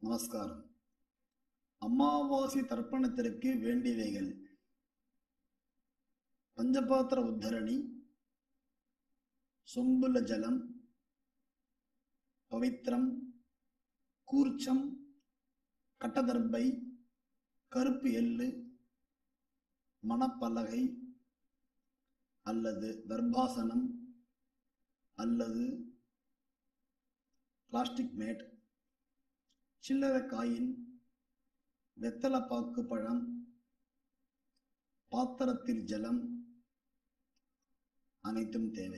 நமஸ்காரம் அமாவாசை தர்ப்பணத்திற்கு வேண்டியவைகள் பஞ்சபாத்திர உத்தரணி சொம்புல ஜலம் பவித்ரம் கூர்ச்சம் கட்டதர்பை கருப்பு எள்ளு மணப்பலகை அல்லது தர்பாசனம் அல்லது பிளாஸ்டிக் மேட் சில்லறை காயின் வெத்தலைப்பாக்கு பழம் பாத்திரத்தில் ஜலம் அனைத்தும் தேவை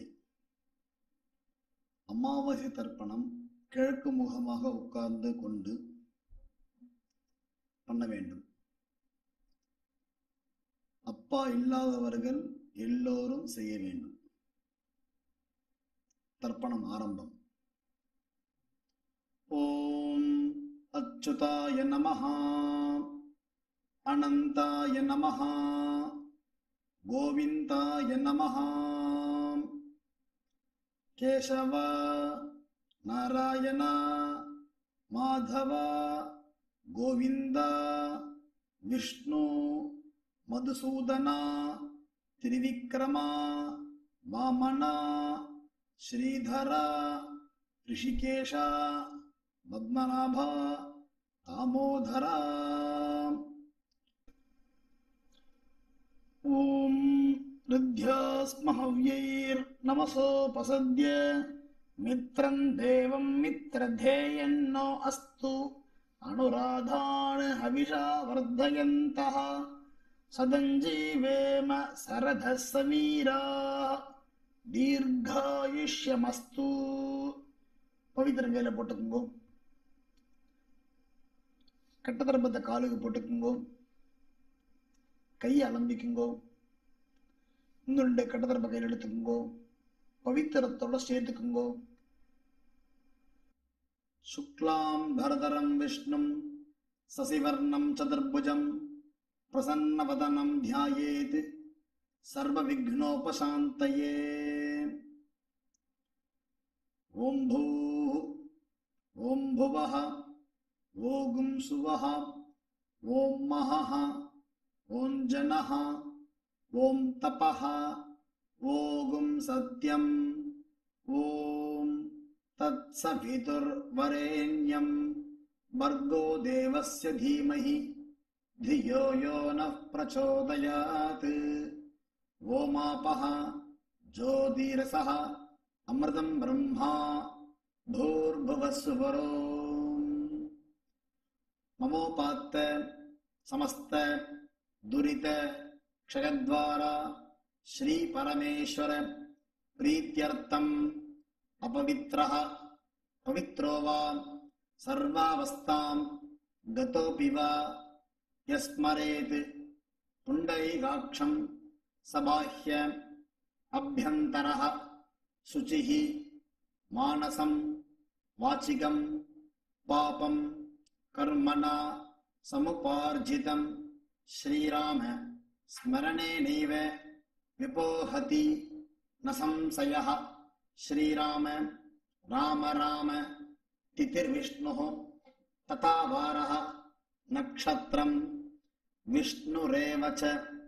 அமாவாசை தர்ப்பணம் கிழக்கு முகமாக உட்கார்ந்து கொண்டு பண்ண வேண்டும் அப்பா இல்லாதவர்கள் எல்லோரும் செய்ய வேண்டும் தர்ப்பணம் ஆரம்பம் ஓம் அச்சுதாய நமः அனந்தாய நமः கோவிந்தாய நமः கேசவ நாராயண மாதவ கோவிந்த விஷ்ணு மதுசூதனா திரிவிக்ரமா வாமனா ஸ்ரீதரா ரிஷிகேஷா பத்மநாபா தாமோதரா ॐ ऋद्ध्यास्महव्यैर्नमसोपसद्य मित्रं देवं मित्रधेयन्नो अस्तु अनुराधान् हविषा वर्धयन्तः सदञ्जीवेम सरधः समीराः दीर्घायुष्यमस्तु பவித்திரம் கையில் போட்டுக்குங்கோ கட்ட தர்ப்பத்தை காலுக்கு போட்டுக்குங்கோ கையை அலம்பிக்குங்கோ இன்னும் ரெண்டு கட்ட தர்ப்ப கையில் எடுத்துக்குங்கோ பவித்திரத்தோட சேர்த்துக்குங்கோ சுக்லாம் பரதரம் விஷ்ணும் சசிவர்ணம் சதுர்புஜம் பிரசன்னவதனம் தியாயேத் சர்வ விக்னோபசாந்தயே ஓம் பூ ஓம் புவः ஓகும் சுவः ஓம் மகः ஓம் ஜனः ஓம் தபः ஓகும் சத்யம் ஓம் तत्सवितुर्वरेण्यं भर्गो देवस्य धीमहि धियो यो नः प्रचोदयात् ओमापः ज्योतिरसः अमृतं ब्रह्मा भूर्भुवस्सुवरो ममोपात्त समस्त दुरित क्षयद्वारा श्रीपरमेश्वर प्रीत्यर्थम् अपवित्रः पवित्रो वा सर्वावस्थां गतोऽपि वा यस्मरेत् पुण्डरीकाक्षं सबाह्य अभ्यन्तरः शुचिः मानसं वाचिकं पापं कर्मणा समुपार्जितं श्रीराम स्मरणेनैव विपोहति न संशयः श्रीराम राम राम तिथिर्विष्णुः तथा वारः नक्षत्रं विष्णुरेव च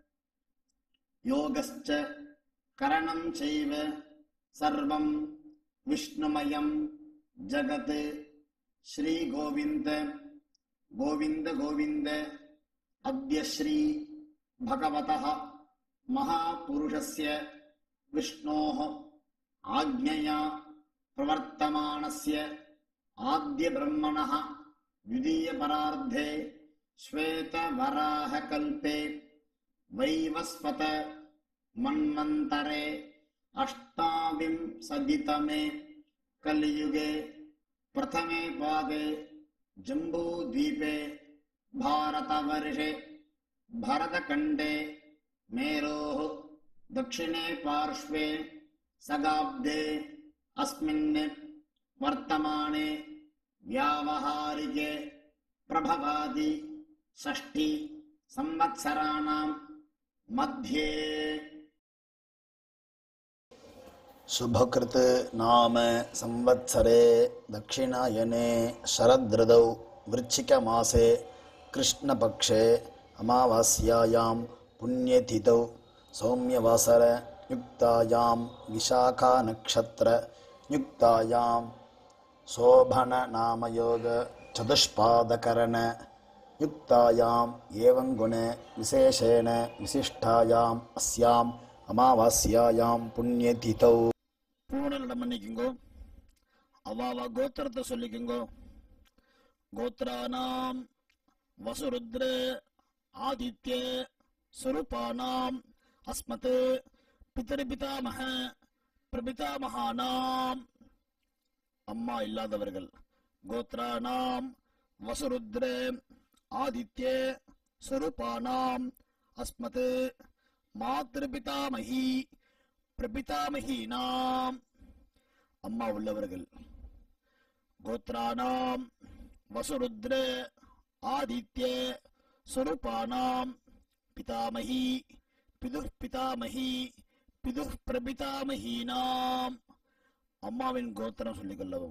योगश्च करणं चैव सर्वं विष्णुमयं जगत् श्रीगोविन्द गोविन्द गोविन्द अद्य श्री भगवतः महापुरुषस्य विष्णोः आज्ञया प्रवर्तमानस्य आद्यब्रह्मणः द्वितीयपरार्धे श्वेतवराहकल्पे वैवस्वत मन्वन्तरे अष्टाविंशतितमे कलियुगे प्रथमे पादे जम्बूद्वीपे भारतवर्षे भरतखण्डे मेरोः दक्षिणे पार्श्वे सगाब्दे अस्मिन् वर्तमाने व्यावहारिके प्रभवादि षष्टि संवत्सराणां मध्ये शुभकृत् नाम संवत्सरे दक्षिणायने शरदृदौ वृश्चिकमासे कृष्णपक्षे अमावास्यायां पुण्यतिथौ सौम्यवासरयुक्तायां विशाखानक्षत्रयुक्तायां शोभननामयोगचतुष्पादकरणयुक्तायाम् एवं गुणे विशेषेण विशिष्टायाम् अस्याम् अमावास्यायां पुण्यतिथौ பூனலிடம் பண்ணிக்குங்கோ அவாவா கோத்திரத்தை சொல்லிக்குங்கோ கோத்ரானாம் வசுருத்ர ஆதித்ய சுரூபானாம் அஸ்மத் பிதரிபிதாமக பிரபிதாமகானாம் அம்மா இல்லாதவர்கள் கோத்ரானாம் வசுருத்ர ஆதித்ய சுரூபானாம் அஸ்மத் மாத்திருபிதாமகி பிரபிதாமகீனாம் அம்மா உள்ளவர்கள் கோத்ரானாம் வசுருத்ர ஆதித்ய சுரூபானாம் பிதாமகி பிதுர் பிதாமகி பிதுர் பிரபிதாமகீனாம் அம்மாவின் கோத்திரம் சொல்லிக் கொள்ளவும்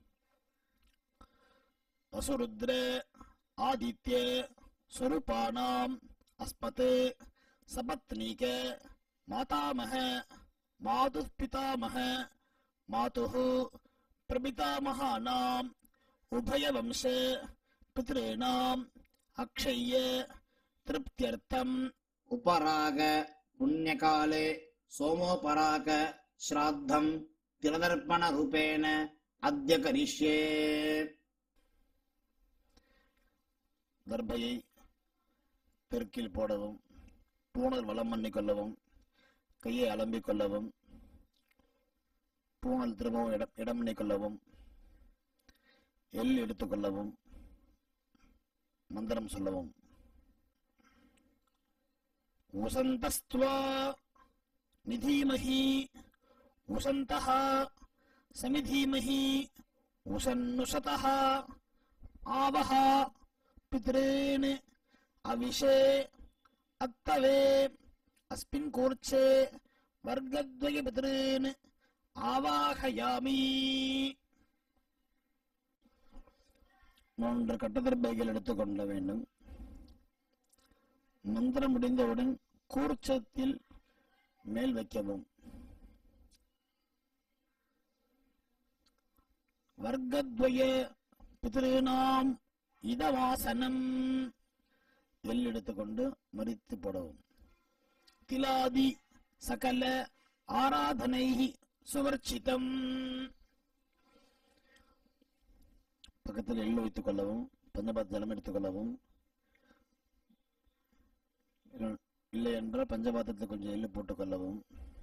வசுருத்ர ஆதித்ய சுரூபானாம் அஸ்மத் சபத்னீக மாதாமக மாது பிதாமக மாதுः பிரபிதாமகானாம் உபயவம்ச பித்ॄணாம் அக்ஷய்ய திருப்தியர்த்தம் उपराग पुण्यकाले सोमोपराग श्राद्धं तिलदर्पणरूपेण अद्य करिष्ये தர்பையை பெருக்கில் போடவும் பூணல் வலம் பண்ணி கொள்ளவும் கையை அலம்பிக் கொள்ளவும் பூணல் திரும்பவும் இடம் இடம் பண்ணி கொள்ளவும் எள் எடுத்துக்கொள்ளவும் மந்திரம் சொல்லவும் உசந்தஸ்துவா நிதீமஹி உசந்தः சமிதீமஹி உசன்னுஷதः ஆவஹ பித்ரேன் அவிஷே அத்தவே அஸ்மின் கூர்ச்சே வர்க்கத்வய பித்ரேன் ஆவாகயாமி மூன்று கட்டதர்பைகள் எடுத்துக்கொள்ள வேண்டும் மந்திரம் முடிந்தவுடன் கூர்ச்சத்தில் மேல் வைக்கவும் வர்க்கத்வய பிதிருநாம் இதவாசனம் எல் எடுத்துக்கொண்டு மறித்து போடவும் திலாதி சகல ஆராதனை சுவர்ச்சிதம் பக்கத்தில் எள்ளு வைத்துக் கொள்ளவும் பஞ்சபாத் ஜலம் எடுத்துக் கொள்ளவும் இல்ல- இல்லை என்றால் பஞ்சபாத்திரத்தில் கொஞ்சம் எள்ளு போட்டுக் கொள்ளவும்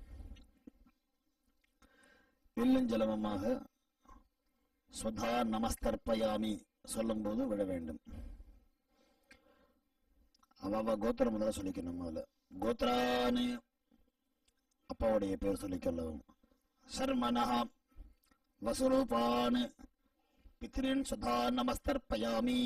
எள்ளும் ஜலமுமாக ஸ்வதா நமஸ்தர்ப்பயாமி சொல்லும்போது விட வேண்டும் அவ கோத்திரம் முதல்ல சொல்லிக்கணும் முதல்ல கோத்ரான்னு அப்பாவுடைய பேர் சொல்லிக்கொள்ளவும் சர்மனஹா வசுரூபான் பித்ரின் சுதா நமஸ்தர்ப்பயாமி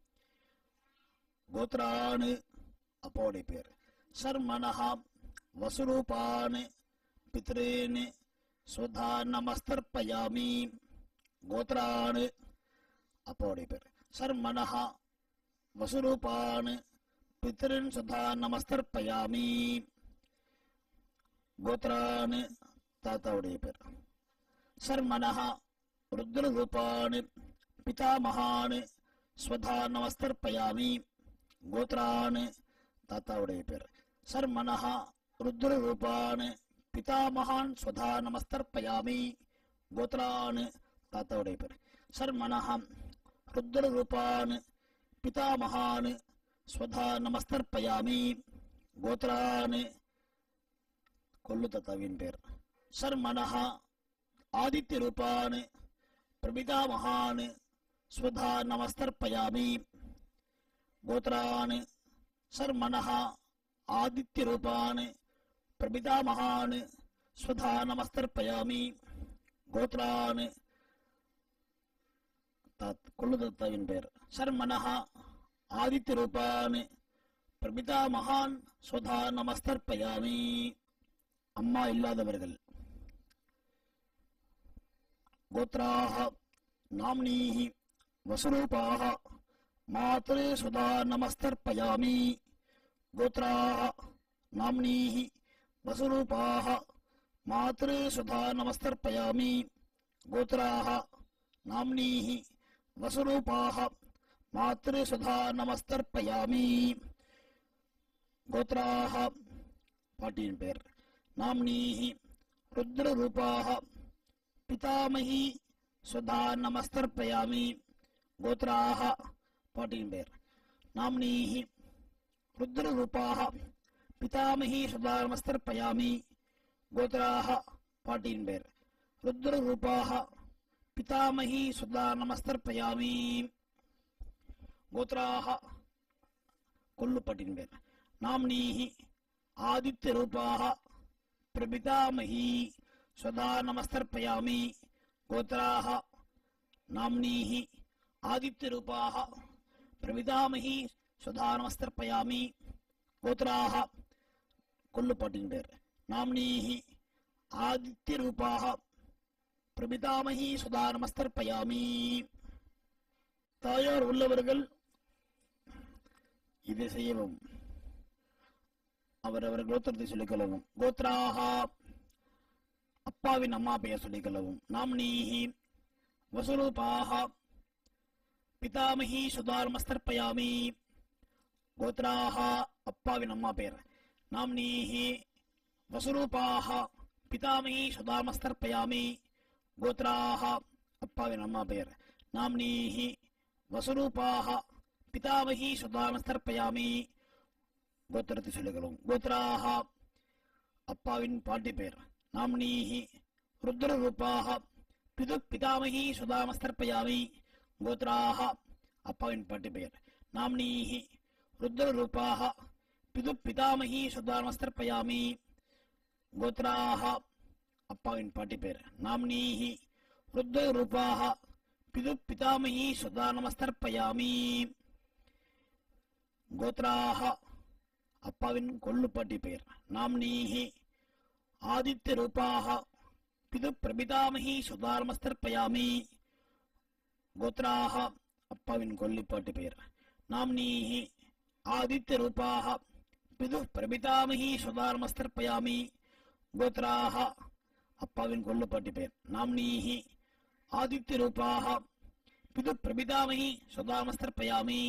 கோத்ரான் அப்பாவுடைய பேர் சர்மனஹா வசுரூபான் பித்ரின் சுதா நமஸ்தர்ப்பயாமி கோத்ரான் அப்பாவுடைய பேர் சர்மனஹா வசுரூபான் பித்ரின் சுதா நமஸ்தர்ப்பயாமி கோத்ரான் தாத்தாவுடைய பேர் சர்மனஹ ருத்ரரூபான் பிதாமகான் ஸ்வதா நமஸ்தர்ப்பயாமி கோத்ரான் தாத்தாவுடைய பேர் சர்மனஹ ருத்ரரூபான் பிதாமகான் ஸ்வதா நமஸ்தர்ப்பயாமி கோத்ரான் தாத்தாவுடைய பேர் சர்மனஹ ருத்ரரூபான் பிதாமகான் ஸ்வதா நமஸ்தர்ப்பயாமி கோத்ரான் கொல்லு தத்தாவின் பேர் சர்மனஹ ஆதித்ய ரூபான் பிரபிதாமகான் ஸ்வதா நமஸ்தர்ப்பயாமி கோத்ரான் சர்மனஹ ஆதித்ய ரூபான் பிரபிதாமகான் ஸ்வதா நமஸ்தர்ப்பயாமி கோத்ரான் தத் கொல்லு தத்தாவின் பேர் சர்மனஹ ஆதித்ய ரூபான் பிரபிதாமகான் ஸ்வதா நமஸ்தர்ப்பயாமி அம்மா இல்லாதவர்கள் கோத்ராக நாம்னீஹி வசுரூபாக मातृ सुधा नमस्तर्पयामि गोत्राः नाम्नीः वसुरूपाः मातृ सुधा नमस्तर्पयामि गोत्राः नाम्नीः वसुरूपाः मातृसुधा नमस्तर्पयामि गोत्राः பாட்டியின் பெயர் நாம்னீः ருத்ரரூபாः பிதாமகி சுதா நமஸ்தர்ப்பயாமி கோத்ராः பாட்டியின் பெயர் நாம்னீः ருத்ரரூபாः பிதாமகி சுதா நமஸ்தர்ப்பயாமி கோத்ராः பாட்டியின் பெயர் ருத்ரரூபாः பிதாமகி சுதா நமஸ்தர்ப்பயாமி கோத்ராः கொல்லுப்பட்டின் பேர் நாம்னீः ஆதித்யரூபாः பிரபிதாமகி स्वदा नमस्तर्पयामि गोत्राः नाम्नीः आदित्यरूपाः प्रविदामहि स्वधा नमस्तर्पयामि गोत्राः கொல்லுப்பாட்டின் பேர் நாம்னீஹி ஆதித்யரூபாக பிரபிதாமகி சுதா நமஸ்தர்ப்பயாமி தாயார் உள்ளவர்கள் இதை செய்யவும் அவரவர் கோத்திரத்தை சொல்லிக் கொள்ளவும் கோத்ராக அப்பாவின் அம்மா பெயர் சொல்லிக் கொள்ளவும் நாம்னீஹி வசுரூபாக பிதாமகி சுதா நமஸ்தர்ப்பயாமி கோத்ராக அப்பாவின் அம்மா பெயர் நாம்னீஹி வசுரூபாக பிதாமகி சுதாமஸ்தர்ப்பயாமி கோத்ராக அப்பாவின் அம்மா பெயர் நாம்னீஹி வசுரூபாக பிதாமகி சுதாமஸ்தர்ப்பயாமி கோத்திரத்தை சொல்லிக்கிறோம் கோத்ராக அப்பாவின் பாட்டி பெயர் நாம்னீஹி ருத்ரரூபாக பிது பிதாமகி சுதாமஸ்தர்ப்பயாமி கோத்ராக அப்பாவின் பாட்டி பெயர் நாம்னீஹி ருத்ரரூபாக பிது பிதாமகி சுதாமஸ்தர்ப்பயாமி கோத்ராக அப்பாவின் பாட்டி பெயர் நாம்னீஹி ருத்ரரூபாக பிது பிதாமகி சுதா நமஸ்தர்ப்பயாமி கோத்ராக அப்பாவின் கொள்ளுப்பாட்டி பெயர் நாம்னீஹி ஆதித்ய ரூபாக பிது பிரபிதாமகி சுதா நமஸ்தர்ப்பயாமி கோத்ராக அப்பாவின் கொல்லிப்பாட்டி பெயர் நாம்னீஹி ஆதித்ய ரூபாக பிது பிரபிதாமகி சுதா நமஸ்தர்ப்பயாமி கோத்ராக அப்பாவின் கொல்லுப்பாட்டி பெயர் நாம்னீஹி ஆதித்ய ரூபாக பிது பிரபிதாமகி சுதாமஸ்தர்ப்பயாமி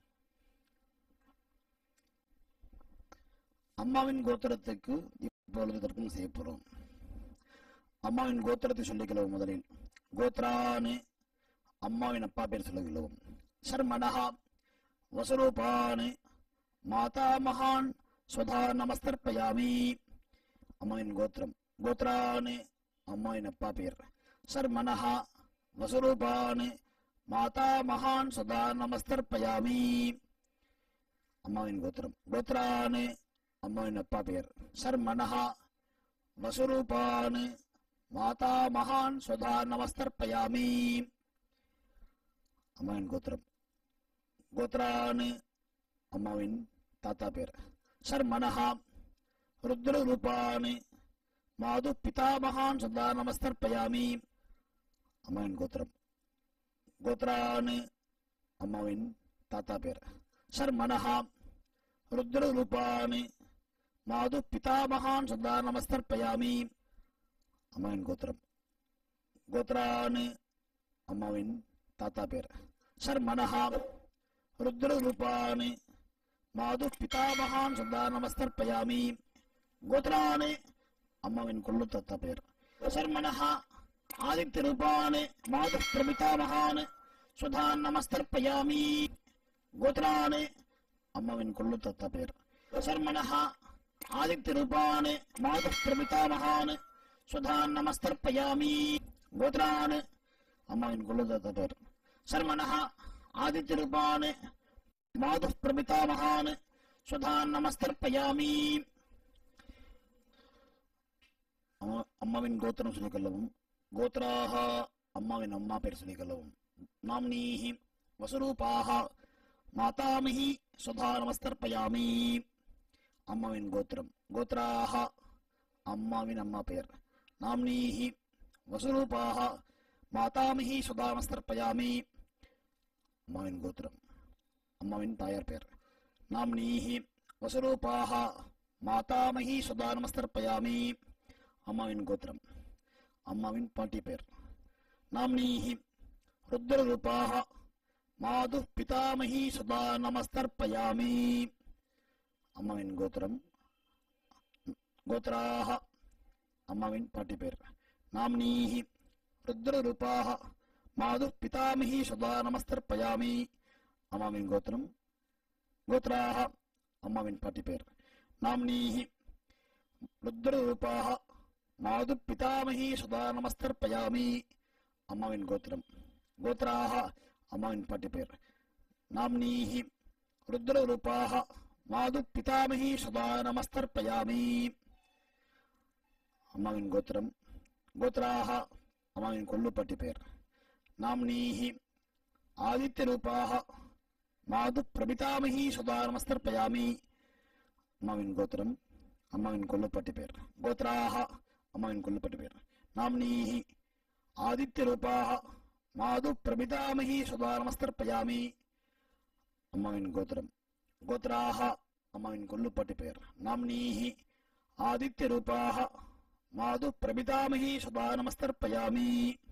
அம்மாவின் கோத்திரத்துக்கு இப்பொழுது தர்ப்பணம் செய்ய போறோம் அம்மாவின் கோத்திரத்தை சொல்லிக்கலாம் முதலில் கோத்ரான்னு அம்மாவின் அப்பா பேர் சொல்லிக்கலாம் சர்மணஹா வசரூபான்னு மாதா மகான் சுதா நமஸ்தர்ப்பயாமி அம்மாவின் கோத்திரம் கோத்ரான்னு அம்மாவின் அப்பா பேர் சர்மணஹ வசுரூபான் மாதா மகான் சுதா நமஸ்தர்ப்பயாமி அம்மாவின் கோத்திரம் கோத்ரான் அம்மாவின் அப்பா பெயர் சர்மணஹ வசுரூபான் மாதா மகான் சுதா நமஸ்தர்ப்பயாமி அம்மாவின் கோத்திரம் கோத்ரான் அம்மாவின் தாத்தா பேர் சர்மணஹ ருத்ரரூபான் மாது பிதாமகான் சுதா நமஸ்தர்ப்பயாமி அம்மாவின் கோத்திரம் கோத்ரான் அம்மாவின் தாத்தா பேர் சர்மணஹா ருத்ரரூபான் மாது பிதாமகான் சுதா நமஸ்தர்ப்பயாமி அம்மாவின் கோத்திரம் கோத்ரான் அம்மாவின் தாத்தா பேர் சர்மணஹா ருத்ரரூபான் மாது பிதாமகான் சுதா நமஸ்தர்ப்பயாமி கோத்ரான் அம்மாவின் கொள்ளு தாத்தா பேர் சர்மணஹா ஆதித்ய ரூபான் மாது பிரபிதாமகான் சுதான் நமஸ்தர்ப்பயாமி கோத்ரான் அம்மாவின் கொள்ளு தாத்தா பேர் சர்மணஹா ஆதித்ய ரூபான் மாது பிரபிதாமகான் சுதான் நமஸ்தர்ப்பயாமி கோத்ரான் அம்மாவின் கொள்ளு தாத்தா பேர் சர்மணஹா ஆதித்ய ரூபான் மாது பிரபிதாமகான் சுதான் நமஸ்தர்ப்பயாமி அம்மா- அம்மாவின் கோத்திரம் சொல்லிக் கொள்ளவும் கோத்ராக அம்மாவின் அம்மா பேர் சொல்லிக் கொள்ளவும் நாம்னீஹி வசுரூபாக மாதாமிஹி சுதா நமஸ்தர்ப்பயாமி அம்மாவின் கோத்திரம் கோத்ராக அம்மாவின் அம்மா பெயர் நாம்னீஹி வசுரூபாக மாதாமிஹி சுதா நமஸ்தர்ப்பயாமி அம்மாவின் கோத்திரம் அம்மாவின் தாயார் பெயர் நாம்னீஹி வசுரூபாக மாதாமகி சுதா நமஸ்தர்ப்பயாமி அம்மாவின் கோத்திரம் அம்மாவின் பாட்டி பெயர் நாம்னீஹி ருத்ரரூபாக மாது பிதாமகி சுதா நமஸ்தர்ப்பயாமி அம்மாவின் கோத்திரம் கோத்ராக அம்மாவின் பாட்டி பெயர் நாம்னீஹி ருத்ரரூபாக மாது பிதாமகி சுதா நமஸ்தர்ப்பயாமி அம்மாவின் கோத்திரம் கோத்ராக அம்மாவின் பாட்டி பெயர் நாம்னீஹி ருத்ரரூபாக மாது பிதாமகி சுதா நமஸ்தர்ப்பயாமி அம்மாவின் கோத்திரம் கோத்ராக அம்மாவின் பாட்டி பெயர் நாம்னீஹி ருத்ரரூபாக மாது பிதாமகி சுதா நமஸ்தர்ப்பயாமி அம்மாவின் கோத்திரம் கோத்ராக அம்மாவின் கொல்லுப்பட்டி பெயர் நாம்னீஹி ஆதித்யரூபாக மாது பிரபிதாமகி சுதா நமஸ்தர்ப்பயாமி அம்மாவின் கோத்திரம் அம்மாவின் கொல்லுப்பட்டி பெயர் கோத்ராக அம்மாவின் கொல்லுப்பட்டி பெயர் நாம்னீஹி ஆதித்யரூபாக மாது பிரபிதாமகி சுதா நமஸ்தர்ப்பயாமி அம்மாவின் கோத்திரம் கோத்ராக அம்மாவின் கொல்லுப்பட்டி பெயர் நாம்னீஹி ஆதித்யரூபாக மாது பிரபிதாமகி சுதா நமஸ்தர்ப்பயாமி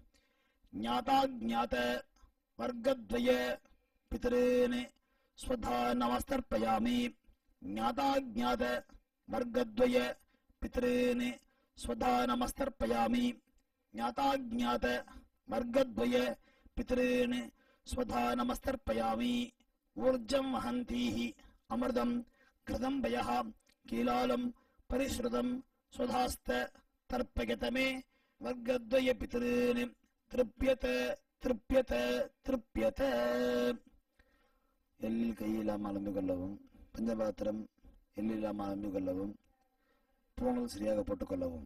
ஞாதாஜ்ஞாத வர்க்கத்வய பிதॄன் ஸ்வதா நமஸ்தர்ப்பயாமி ஞாதாஜ்ஞாத வர்க்கத்வய பிதॄன் ஸ்வதா நமஸ்தர்ப்பயாமி ஞாதாஜ்ஞாத வர்க்கத்வய பிதॄன் ஸ்வதா நமஸ்தர்ப்பயாமி ऊर्जं वहन्तीः अमृतं घृतं वयः कीलालं परिश्रुतं स्वधास्त तर्पयत मे वर्गद्वयपितॄन् तृप्यत तृप्यत तृप्यत எல்லில் கையில்லாமல் அலம்பு கொள்ளவும் பஞ்சபாத்திரம் எல்லில்லாமல் அலம்பு கொள்ளவும் பூணல் சரியாக போட்டுக்கொள்ளவும்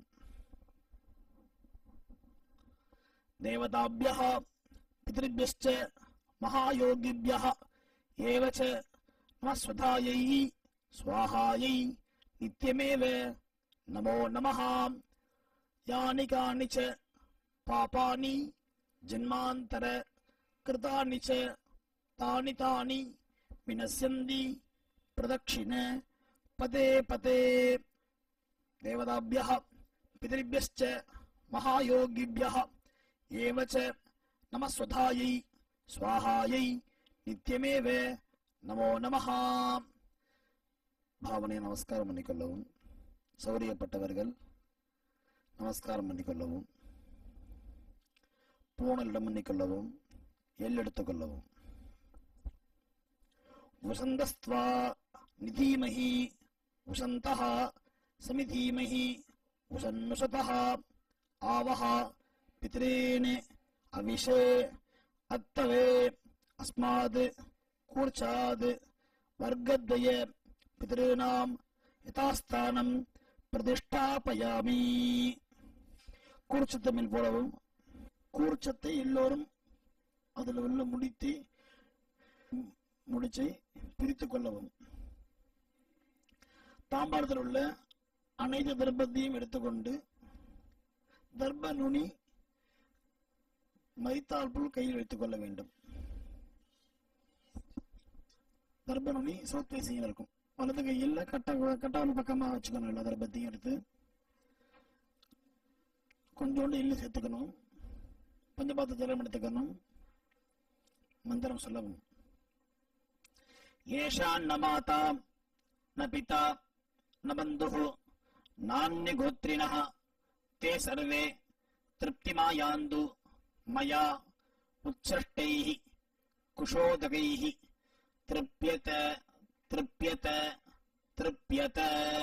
தேவதாபியः பிதृभ्यश्च महायोगिभ्यः एव च नमस्वधायै स्वाहायै नित्यमेव नमो नमः यानि कानि च पापानि जन्मान्तर कृतानि च तानि तानि विनश्यन्ति प्रदक्षिण पते पते देवताभ्यः पितृभ्यश्च महायोगिभ्यः एव च नमस्वधायै स्वाहायै நித்தியமேவ நமோ நமஹா பாவனை நமஸ்காரம் பண்ணிக்கொள்ளவும் சௌரியப்பட்டவர்கள் நமஸ்காரம் பண்ணிக்கொள்ளவும் பூணலிடம் பண்ணிக்கொள்ளவும் எல்லெடுத்துக் கொள்ளவும் வசந்தஸ்துவா நிதீமஹி வசந்தः சமிதீமஹி வசன்னுஷதः ஆவஹ பித்ரேன் அவிஷே அத்தவே अस्माद् कूर्चाद् वर्गद्वय पितॄणां यथास्थानं பிரதிஷ்டாபயாமி கூர்ச்சத்தை மேல் போடவும் கூர்ச்சத்தை எல்லோரும் அதில் உள்ள முடித்து முடிச்சை பிரித்துக் கொள்ளவும் தாம்பாளத்தில் உள்ள அனைத்து தர்ப்பத்தையும் எடுத்துக்கொண்டு தர்ப்ப நுனி மரித்தால் போல் கையில் வைத்துக் கொள்ள வேண்டும் தர்ப்பநுனி சோத்தேசியில் இருக்கும் வலது கையில் கட்ட கட்டாவில் பக்கமா வச்சுக்கணும் எல்லா தர்ப்பத்தையும் எடுத்து கொஞ்சோண்டு எள்ளு சேர்த்துக்கணும் பஞ்சபாத்த ஜலம் எடுத்துக்கணும் மந்திரம் சொல்லவும் ஏஷான் ந மாதா ந பிதா ந பந்துः நான்யகோத்ரிணः ते सर्वे तृप्तिमायान्तु मया उच्छष्टैः कुशोदकैः तृप्यत तृप्यत तृप्यत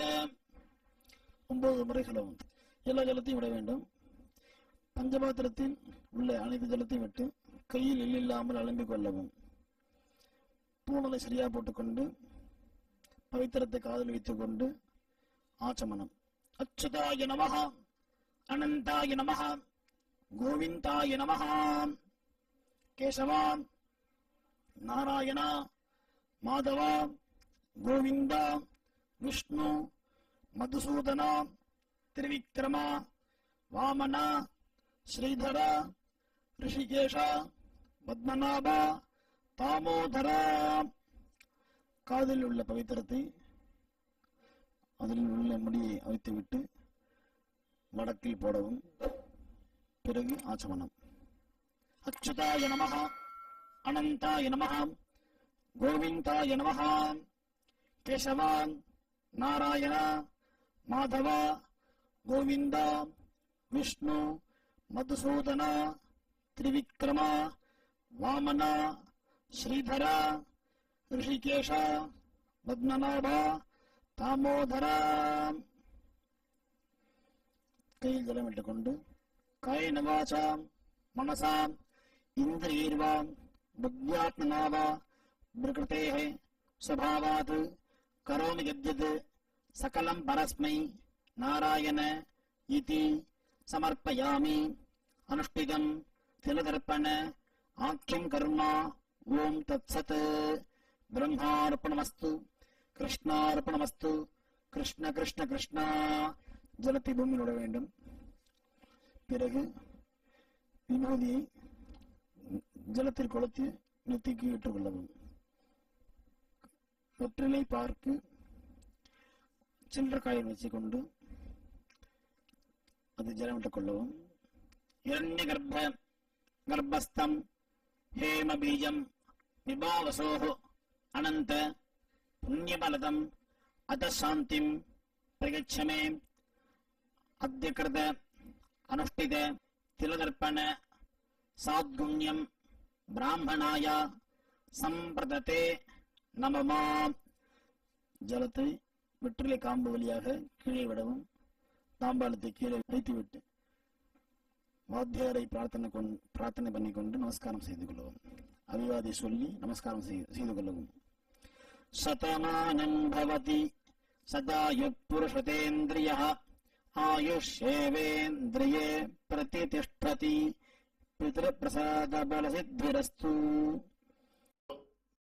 ஒன்பது முறை சொல்லவும் எல்லா ஜலத்தையும் விட வேண்டும் பஞ்சபாத்திரத்தில் உள்ள அனைத்து ஜலத்தையும் விட்டு கையில் எள்ளில்லாமல் அலம்பிக் கொள்ளவும் பூணலை சரியா போட்டுக்கொண்டு பவித்திரத்தை காதில் வைத்துக் கொண்டு ஆச்சமனம் அச்சுதாய நமஹ அனந்தாய நமஹ கோவிந்தாய நமஹ கேசவா நாராயண மாதவ கோவிந்த விஷ்ணு மதுசூதன திரிவிக்ரம வாமன ஸ்ரீதர ரிஷிகேஷ பத்மநாப தாமோதர காதில் உள்ள பவித்திரத்தை அதில் உள்ள முடியை அவித்துவிட்டு வடக்கில் போடவும் பிறகு ஆச்சமனம் அச்சுதாய நமஹ அனந்தாய நமஹ கோவிந்தாய நமஹ கேசவான் நாராயண மாதவ கோவிந்த விஷ்ணு மதுசூதன திரிவிக்ரம வாமன ஸ்ரீதர ரிஷிகேஷ பத்மநாப தாமோதர கையில் ஜலமிட்டுக் கொண்டு காயன வாசாம் மனசாம் இந்திரியர்வாம் புத்தியாத்மனாவா பிரகிருதேः स्वभावात् करोमि यद्यत् सकलं परस्मै नारायण इति समर्पयामि अनुष्ठितं तिलदर्पण आख्यं कर्म ॐ तत्सत् ब्रह्मार्पणमस्तु कृष्णार्पणमस्तु கிருஷ்ண கிருஷ்ண கிருஷ்ணா ஜலத்தை பூமியில் விட வேண்டும் பிறகு விபூதியை ஜலத்தில் கொளுத்தி நெத்திக்கு இட்டுக் கொள்ளவும் வெற்றிலை பார்க்கு சில்லறக்காயை வச்சுக்கொண்டு அது ஜலமிட்டுக் கொள்ளவும் இரண்ய கர்ப்ப கர்ப்பஸ்தம் ஹேம பீஜம் விபாவசோः அனந்த புண்ணியபலதம் அத சாந்திம் பிரயச்சமே அத்திய கிருத அனுஷ்டித திலதர்ப்பண சாத்குண்யம் பிராமணாய சம்பிரததே நமமா ஜலத்தை வெற்றிலை காம்பு வழியாக கீழே விடவும் தாம்பாளத்தை கீழே வைத்துவிட்டு வாத்தியாரை பிரார்த்தனை கொண் பிரார்த்தனை பண்ணிக்கொண்டு நமஸ்காரம் செய்து கொள்ளவும் அபிவாதி சொல்லி நமஸ்காரம் செய்- செய்து கொள்ளவும் சதமானம் பவதி சதாயுः புருஷதேந்திரியः ஆயுஷ்யேவேந்திரியே பிரதிதிஷ்டதி பிதृप्रसादबलसिद्धिरस्तु